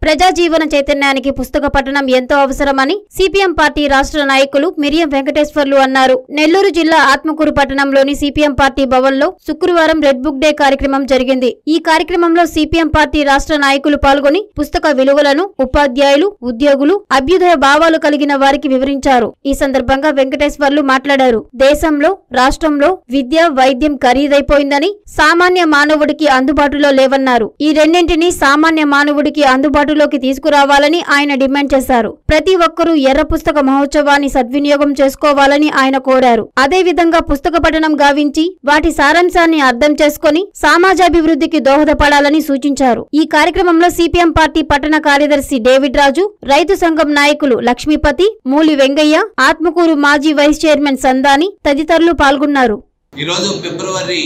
ప్రజా జీవన చైతన్యానికి పుస్తక పఠనం ఎంతో అవసరమని సిపిఎం పార్టీ రాష్ట్ర నాయకులు మిరియం వెంకటేశ్వర్లు అన్నారు నెల్లూరు జిల్లా ఆత్మకూరు పట్టణంలోని సిపిఎం పార్టీ భవన్లో శుక్రవారం రెడ్ బుక్ డే కార్యక్రమం జరిగింది ఈ కార్యక్రమంలో సిపిఎం పార్టీ రాష్ట్ర నాయకులు పాల్గొని పుస్తక విలువలను ఉపాధ్యాయులు ఉద్యోగులు అభ్యుదయ భావాలు కలిగిన వారికి వివరించారు ఈ సందర్భంగా వెంకటేశ్వర్లు మాట్లాడారు దేశంలో రాష్ట్రంలో విద్య వైద్యం ఖరీదైపోయిందని సామాన్య మానవుడికి అందుబాటులో లేవన్నారు ఈ రెండింటినీ సామాన్య మానవుడికి అందుబాటులోకి తీసుకురావాలని ఆయన డిమాండ్ చేశారు ప్రతి ఒక్కరూ ఎర్ర పుస్తక మహోత్సవాన్ని సద్వినియోగం చేసుకోవాలని ఆయన కోరారు అదే విధంగా పుస్తక పఠనం గావించి వాటి సారాంశాన్ని అర్థం చేసుకుని సమాజాభివృద్ధికి దోహదపడాలని సూచించారు ఈ కార్యక్రమంలో సిపిఎం పార్టీ పట్టణ కార్యదర్శి డేవిడ్ రాజు రైతు సంఘం నాయకులు లక్ష్మీపతి మూలి వెంగయ్య ఆత్మకూరు మాజీ వైస్ చైర్మన్ సందాని తదితరులు పాల్గొన్నారు ఈరోజు ఫిబ్రవరి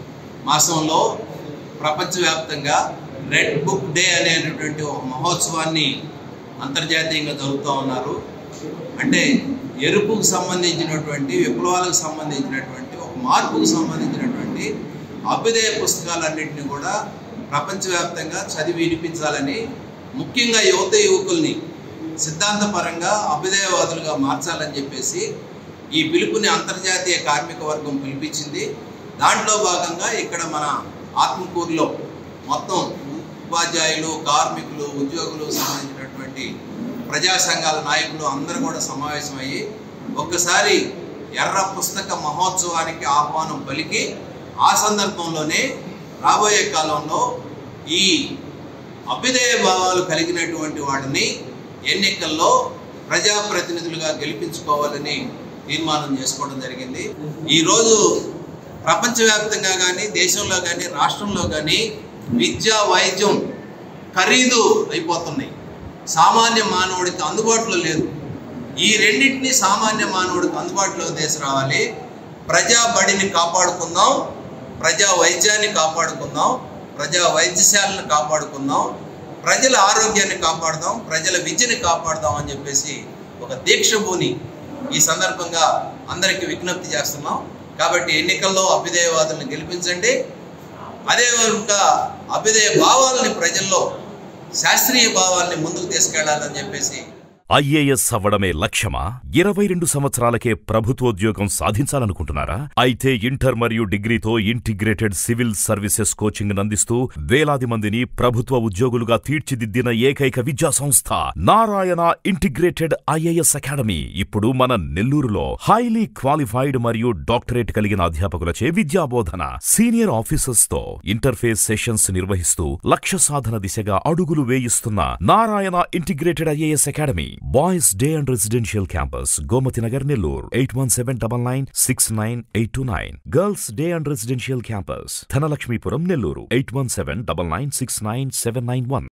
మాసంలో ప్రపంచవ్యాప్తంగా రెడ్ బుక్ డే అనేటటువంటి ఒక మహోత్సవాన్ని అంతర్జాతీయంగా జరుగుతూ ఉన్నారు అంటే ఎరుపుకు సంబంధించినటువంటి విప్లవాలకు సంబంధించినటువంటి ఒక మార్పుకు సంబంధించినటువంటి అభ్యుదయ పుస్తకాలన్నింటినీ కూడా ప్రపంచవ్యాప్తంగా చదివి వినిపించాలని ముఖ్యంగా యువత యువకుల్ని సిద్ధాంతపరంగా అభ్యుదయవాదులుగా మార్చాలని చెప్పేసి ఈ పిలుపుని అంతర్జాతీయ కార్మిక వర్గం పిలిపించింది దాంట్లో భాగంగా ఇక్కడ మన ఆత్మకూరులో మొత్తం ఉపాధ్యాయులు కార్మికులు ఉద్యోగులు సంబంధించినటువంటి ప్రజా సంఘాల నాయకులు అందరూ కూడా సమావేశమయ్యి ఒక్కసారి ఎర్ర పుస్తక మహోత్సవానికి ఆహ్వానం పలికి ఆ సందర్భంలోనే రాబోయే కాలంలో ఈ అభ్యుదయ భావాలు కలిగినటువంటి వాడిని ఎన్నికల్లో ప్రజాప్రతినిధులుగా గెలిపించుకోవాలని తీర్మానం చేసుకోవడం జరిగింది ఈరోజు ప్రపంచవ్యాప్తంగా కానీ దేశంలో కానీ రాష్ట్రంలో కానీ విద్య వైద్యం ఖరీదు అయిపోతున్నాయి సామాన్య మానవుడికి అందుబాటులో లేదు ఈ రెండింటినీ సామాన్య మానవుడికి అందుబాటులో తీసుకురావాలి ప్రజా బడిని కాపాడుకుందాం ప్రజా వైద్యాన్ని కాపాడుకుందాం ప్రజా వైద్యశాలను కాపాడుకుందాం ప్రజల ఆరోగ్యాన్ని కాపాడదాం ప్రజల విద్యని కాపాడదాం అని చెప్పేసి ఒక దీక్ష భూని ఈ సందర్భంగా అందరికీ విజ్ఞప్తి చేస్తున్నాం కాబట్టి ఎన్నికల్లో అభ్యుదయవాదులను గెలిపించండి అదే విధంగా అభ్యుదయ భావాలని ప్రజల్లో శాస్త్రీయ భావాల్ని ముందుకు తీసుకెళ్లాలని చెప్పేసి ఐఏఎస్ అవ్వడమే లక్ష్యమా ఇరవై రెండు సంవత్సరాలకే ప్రభుత్వోద్యోగం సాధించాలనుకుంటున్నారా అయితే ఇంటర్ మరియు డిగ్రీతో ఇంటిగ్రేటెడ్ సివిల్ సర్వీసెస్ కోచింగ్ అందిస్తూ వేలాది మందిని ప్రభుత్వ ఉద్యోగులుగా తీర్చిదిద్దిన ఏకైక విద్యా సంస్థ నారాయణ ఇంటిగ్రేటెడ్ ఐఏఎస్ అకాడమీ ఇప్పుడు మన నెల్లూరులో హైలీ క్వాలిఫైడ్ మరియు డాక్టరేట్ కలిగిన అధ్యాపకులచే విద్యాబోధన సీనియర్ ఆఫీసర్స్ తో ఇంటర్ఫేస్ సెషన్స్ నిర్వహిస్తూ లక్ష్య సాధన దిశగా అడుగులు వేయిస్తున్న Narayana integrated IAS academy boys day and residential campus Gomathi Nagar Nellore eight one seven double nine six nine eight two nine girls day and residential campus Dhanalakshmipuram Nellore eight one seven double nine six nine seven nine one